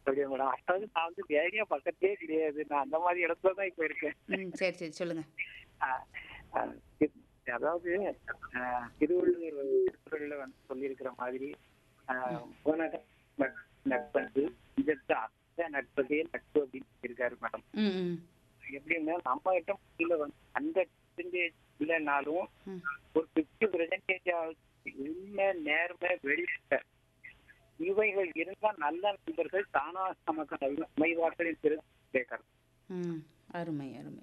அப்படியா மேடம் அதாவது நான் வந்து ஏரியா பக்கத்தே கிடையாது நான் அந்த மாதிரி இடத்துல தான் இப்ப இருக்கேன் ம் சரி சரி சொல்லுங்க ஆ, ஆ, இது- அதாவது ஆ, திருவள்ளுவர் திருக்குறள்ல வந்து சொல்லியிருக்கிற மாதிரி ஆ, உனக்கு நட்- நட்பது இதற்கு அத்த நட்பதே நட்பு அப்படின்னு சொல்லியிருக்காரு மேடம் ம் ம் எப்படின்னா நம்ம கிட்ட முதல்ல வந்து ஹண்ட்ரட் பர்சன்டேஜ் இல்லைனாலும் ம் ஒரு பிப்டி பர்சன்டேஜ் உண்மை நேர்மை வெளியிட்ட இவைகள் இருந்தால் நல்ல நண்பர்கள் தானா நமக்கு நல்ல அமைவார்களின் திரு கேட்கறது ம் அருமை அருமை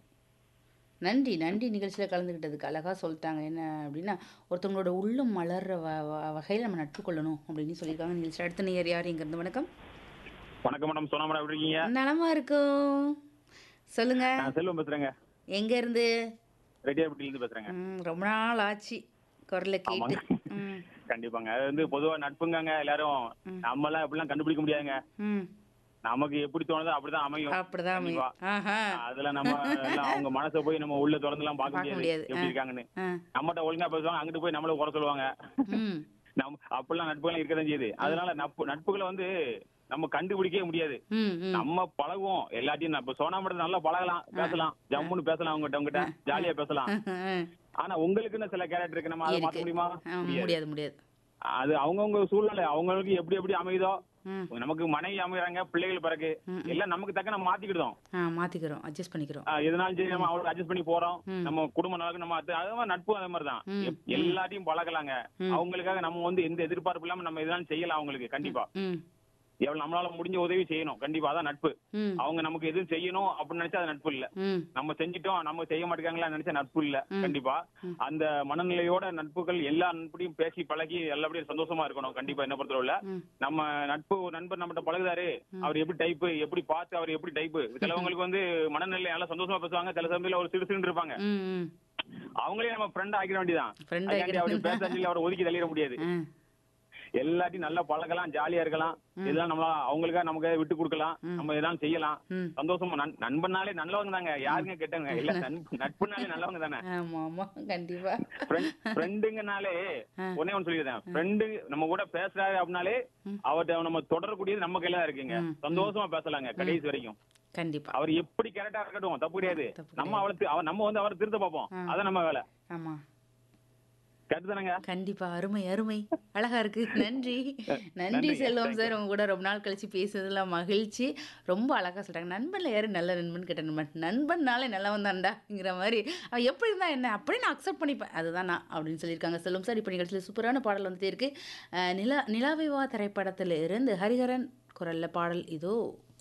நன்றி நன்றி நிகழ்ச்சியில் கலந்துக்கிட்டதுக்கு அழகாக சொல்லிட்டாங்க என்ன அப்படின்னா ஒருத்தவங்களோட உள்ளம் மலர்ற வ வ- வகையில் நம்ம நட்பு கொள்ளணும் அப்படின்னு சொல்லியிருக்காங்க நிகழ்ச்சி அடுத்த நேர் யார் இங்கேருந்து வணக்கம் வணக்கம் மேடம் சோனா மேடம் எப்படி இருக்கீங்க நலமா இருக்கும் சொல்லுங்க நான் செல்வம் பேசுறேங்க எங்க இருந்து ரெட்டியார்பட்டில இருந்து பேசுறேங்க ம், ரொம்ப நாள் ஆச்சு குரலை கேட்டு ம் கண்டிப்பாங்க அது வந்து பொதுவா நட்புங்கங்க எல்லாரும் நம்ம எல்லாம் எப்படிலாம் கண்டுபிடிக்க முடியாதுங்க ம் நமக்கு எப்படி தோணுதோ அப்படிதான் அமையும் அப்படிதான் கண்டிப்பா. அமையும். ஆஹா அதுல நம்ம எல்லாம் அவங்க மனசை போய் நம்ம உள்ள திறந்து எல்லாம் பார்க்க பார்க்க முடியாது முடியாது. எப்படி ஆ. இருக்காங்கன்னு ஆ நம்மகிட்ட ஒழுங்கா பேசுவாங்க அங்கிட்டு போய் நம்மள குறை சொல்லுவாங்க ம் நம்ம அப்படிலாம் நட்புகள் இருக்கதான் செய்யுது அதனால நட்பு நட்புகளை வந்து நம்ம கண்டுபிடிக்கவே முடியாது ம் ம் நம்ம பழகுவோம் எல்லாத்தையும் இப்ப சோனா மட்டும் நல்லா பழகலாம் பேசலாம் ஜம்முன்னு பேசலாம் அவங்ககிட்ட உங்ககிட்ட ஜாலியா பேசலாம் ஆனா உங்களுக்குன்னு சில கேரக்டர் இருக்கு நம்ம அதை மாத்த இருக்கு முடியுமா ஆ, முடியாது. முடியாது முடியாது அது அவங்கவுங்க சூழ்நிலை அவங்களுக்கு எப்படி எப்படி அமையுதோ ம் நமக்கு மனைவி அமைகிறாங்க பிள்ளைகள் பிறகு எல்லாம் நமக்கு தக்க நம்ம மாத்திக்கிட்டோம் ஆ மாத்திக்கிறோம் அட்ஜஸ்ட் பண்ணிக்கிறோம் ஆஹ் எதனாலும் சரி நம்ம அவங்களுக்கு அட்ஜஸ்ட் பண்ணி போறோம் நம்ம குடும்ப நலக்கு நம்ம அது அது மாதிரி நட்பு அதே மாதிரி தான் ம், எல்லாத்தையும் பழகலாங்க அவங்களுக்காக நம்ம வந்து எந்த எதிர்பார்ப்பு இல்லாம நம்ம எதனாலும் செய்யலாம் அவங்களுக்கு கண்டிப்பா ம் எவ்வளவு நம்மளால முடிஞ்ச உதவி செய்யணும் கண்டிப்பா அதான் நட்பு ம் அவங்க நமக்கு எதுவும் செய்யணும் அப்படின்னு நினைச்சா அது நட்பு இல்ல ம் நம்ம செஞ்சிட்டோம் நம்ம செய்ய மாட்டேங்காங்களா நினைச்சா நட்பு இல்ல கண்டிப்பா அந்த மனநிலையோட நட்புகள் எல்லா நட்புடையும் பேசி பழகி எல்லாபடியும் சந்தோஷமா இருக்கணும் கண்டிப்பா என்ன பொறுத்தளவுல ம். நம்ம நட்பு ஒரு நண்பர் நம்மகிட்ட பழகுதாரு அவர் எப்படி டைப்பு எப்படி பார்த்து அவர் எப்படி டைப்பு சிலவங்களுக்கு வந்து மனநிலை நல்லா சந்தோஷமா பேசுவாங்க சில சமயத்துல ஒரு சிறு சிறு இருப்பாங்க ம் ம் அவங்களே நம்ம ஃப்ரெண்ட் ஆக்கிட வேண்டியதான் Friend அதுக்காண்டி ஆக்கிட அவர் பேச சொல்லி அவரை ஒதுக்கி தள்ளிட முடியாது ஆ எல்லாத்தையும் நல்லா பழகலாம் ஜாலியா இருக்கலாம் இதெல்லாம் நம்ம அவங்களுக்காக நமக்கு விட்டு கொடுக்கலாம் நம்ம இதெல்லாம் செய்யலாம் ம். சந்தோஷமா நண்- நண்பனாலே நல்லவங்க தாங்க யாருங்க கெட்டவங்க இல்ல நண்ப- நட்புனாலே நல்லவங்க தானே ஆமா ஆமா கண்டிப்பா ஃப்ரெண்டுங்கனாலே ஒன்னே ஒன்று சொல்லிடுறேன் ஃப்ரெண்டு நம்ம கூட பேசுறாரு அப்படின்னாலே அவர்கிட்ட நம்ம தொடரக்கூடியது நம்ம கையில தான் இருக்குங்க சந்தோஷமா பேசலாங்க கடைசி வரைக்கும் கண்டிப்பா அவர் எப்படி கரெக்டா இருக்கட்டும் தப்பு கிடையாது தப்பு நம்ம அவளை தி- அவ- நம்ம வந்து அவரை திருத்த பார்ப்போம் அதான் நம்ம வேலை ஆமா கரெக்ட் தானங்க கண்டிப்பா அருமை அருமை அழகா இருக்கு நன்றி நன்றி நன்றிங்க. செல்வம் சார் உங்க கூட ரொம்ப நாள் கழிச்சு பேசுறதுல மகிழ்ச்சி ரொம்ப அழகா சொல்றாங்க நண்பன்ல யாரு நல்ல நண்பன் கேட்ட நண்பன் நண்பன்னாலே நல்லவன் தான்டாங்கிற மாதிரி அவன் எப்படி இருந்தா என்ன அப்படியே நான் அக்செப்ட் பண்ணிப்பேன் அதுதான் நான் அப்படின்னு சொல்லியிருக்காங்க செல்வம் சார் இப்போ நிகழ்ச்சியில் சூப்பரான பாடல் வந்துட்டே இருக்கு அஹ் நிலா நிலாவை வா திரைப்படத்தில் இருந்து ஹரிஹரன் குரல்ல பாடல் இதோ